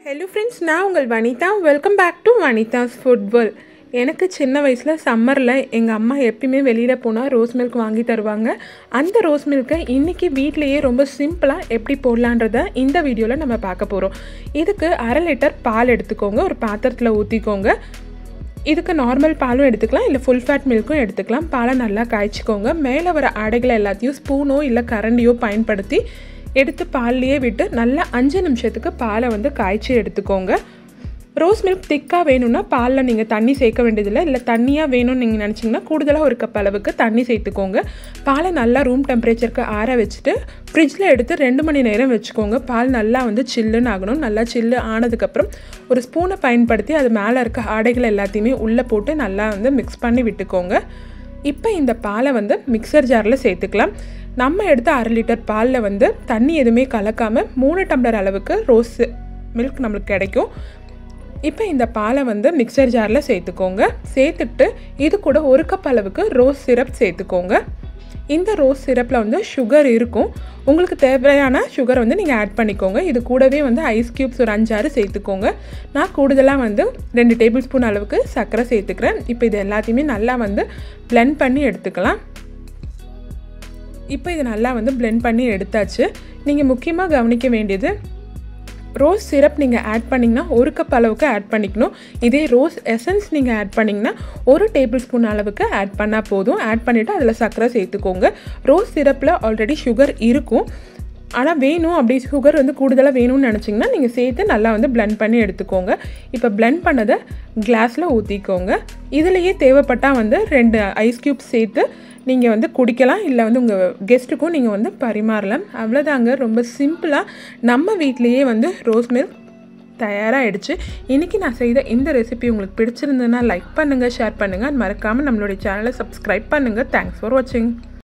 hello friends நான் உங்கள் Vanitha welcome back to Vanitha's food world எனக்கு சின்ன வயசில் சம்மரில் எங்கள் அம்மா எப்பயுமே வெளியில் போனால் ரோஸ் மில்க் வாங்கி தருவாங்க அந்த ரோஸ் மில்க்கை இன்றைக்கி வீட்லேயே ரொம்ப சிம்பிளாக எப்படி போடலான்றத இந்த வீடியோவில் நம்ம பார்க்க போகிறோம் இதுக்கு அரை லிட்டர் பால் எடுத்துக்கோங்க ஒரு பாத்திரத்தில் ஊற்றிக்கோங்க இதுக்கு நார்மல் பாலும் எடுத்துக்கலாம் இல்லை ஃபுல் ஃபேட் மில்க்கும் எடுத்துக்கலாம் பாலை நல்லா காய்ச்சிக்கோங்க மேலே வர ஆடைகளை எல்லாத்தையும் ஸ்பூனோ இல்லை கரண்டியோ பயன்படுத்தி எடுத்து பால்லையே விட்டு நல்லா அஞ்சு நிமிஷத்துக்கு பாலை வந்து காய்ச்சி எடுத்துக்கோங்க ரோஸ் மில்க் திக்காக வேணும்னா பாலில் நீங்கள் தண்ணி சேர்க்க வேண்டியதில்லை இல்லை தண்ணியாக வேணும்னு நீங்கள் நினச்சிங்கன்னா கூடுதலாக ஒரு கப் அளவுக்கு தண்ணி சேர்த்துக்கோங்க பாலை நல்லா ரூம் டெம்பரேச்சருக்கு ஆற வச்சுட்டு ஃப்ரிட்ஜில் எடுத்து ரெண்டு மணி நேரம் வச்சுக்கோங்க பால் நல்லா வந்து சில்லுன்னு ஆகணும் நல்லா சில்லு ஆனதுக்கப்புறம் ஒரு ஸ்பூனை பயன்படுத்தி அது மேலே இருக்க ஆடைகள் எல்லாத்தையுமே உள்ளே போட்டு நல்லா வந்து மிக்ஸ் பண்ணி விட்டுக்கோங்க இப்போ இந்த பாலை வந்து மிக்சர் ஜாரில் சேர்த்துக்கலாம் நம்ம எடுத்த அரை லிட்டர் பாலில் வந்து தண்ணி எதுவுமே கலக்காமல் மூணு டம்ளர் அளவுக்கு ரோஸ் மில்க் நம்மளுக்கு கிடைக்கும் இப்போ இந்த பாலை வந்து மிக்சர் ஜாரில் சேர்த்துக்கோங்க சேர்த்துட்டு இது கூட ஒரு கப் அளவுக்கு ரோஸ் சிரப் சேர்த்துக்கோங்க இந்த ரோஸ் சிரப்பில் வந்து சுகர் இருக்கும் உங்களுக்கு தேவையான சுகர் வந்து நீங்கள் ஆட் பண்ணிக்கோங்க இது கூடவே வந்து ஐஸ் க்யூப்ஸ் ஒரு அஞ்சாறு சேர்த்துக்கோங்க நான் கூடுதலாக வந்து ரெண்டு டேபிள் ஸ்பூன் அளவுக்கு சர்க்கரை சேர்த்துக்கிறேன் இப்போ இது எல்லாத்தையுமே நல்லா வந்து பிளெண்ட் பண்ணி எடுத்துக்கலாம் இப்போ இது நல்லா வந்து பிளெண்ட் பண்ணி எடுத்தாச்சு நீங்கள் முக்கியமாக கவனிக்க வேண்டியது ரோஸ் சிரப் நீங்கள் ஆட் பண்ணிங்கன்னா ஒரு கப் அளவுக்கு ஆட் பண்ணிக்கணும் இதே ரோஸ் எசன்ஸ் நீங்கள் ஆட் பண்ணிங்கன்னா ஒரு டேபிள் ஸ்பூன் அளவுக்கு ஆட் பண்ணால் போதும் ஆட் பண்ணிவிட்டு அதில் சர்க்கரை சேர்த்துக்கோங்க ரோஸ் சிரப்பில் ஆல்ரெடி சுகர் இருக்கும் ஆனால் வேணும் அப்படி சுகர் வந்து கூடுதலாக வேணும்னு நினச்சிங்கன்னா நீங்கள் சேர்த்து நல்லா வந்து பிளெண்ட் பண்ணி எடுத்துக்கோங்க இப்போ பிளெண்ட் பண்ணதை கிளாஸில் ஊற்றிக்கோங்க இதுலேயே தேவைப்பட்டால் வந்து ரெண்டு ஐஸ் க்யூப்ஸ் சேர்த்து நீங்கள் வந்து குடிக்கலாம் இல்லை வந்து உங்கள் கெஸ்ட்டுக்கும் நீங்கள் வந்து பரிமாறலாம் அவ்வளோதாங்க ரொம்ப சிம்பிளாக நம்ம வீட்லேயே வந்து ரோஸ் மில்க் தயாராகிடுச்சு இன்றைக்கி நான் செய்த இந்த ரெசிபி உங்களுக்கு பிடிச்சிருந்ததுன்னா லைக் பண்ணுங்கள் ஷேர் பண்ணுங்கள் மறக்காமல் நம்மளுடைய சேனலை சப்ஸ்கிரைப் பண்ணுங்கள் தேங்க்ஸ் ஃபார் வாட்சிங்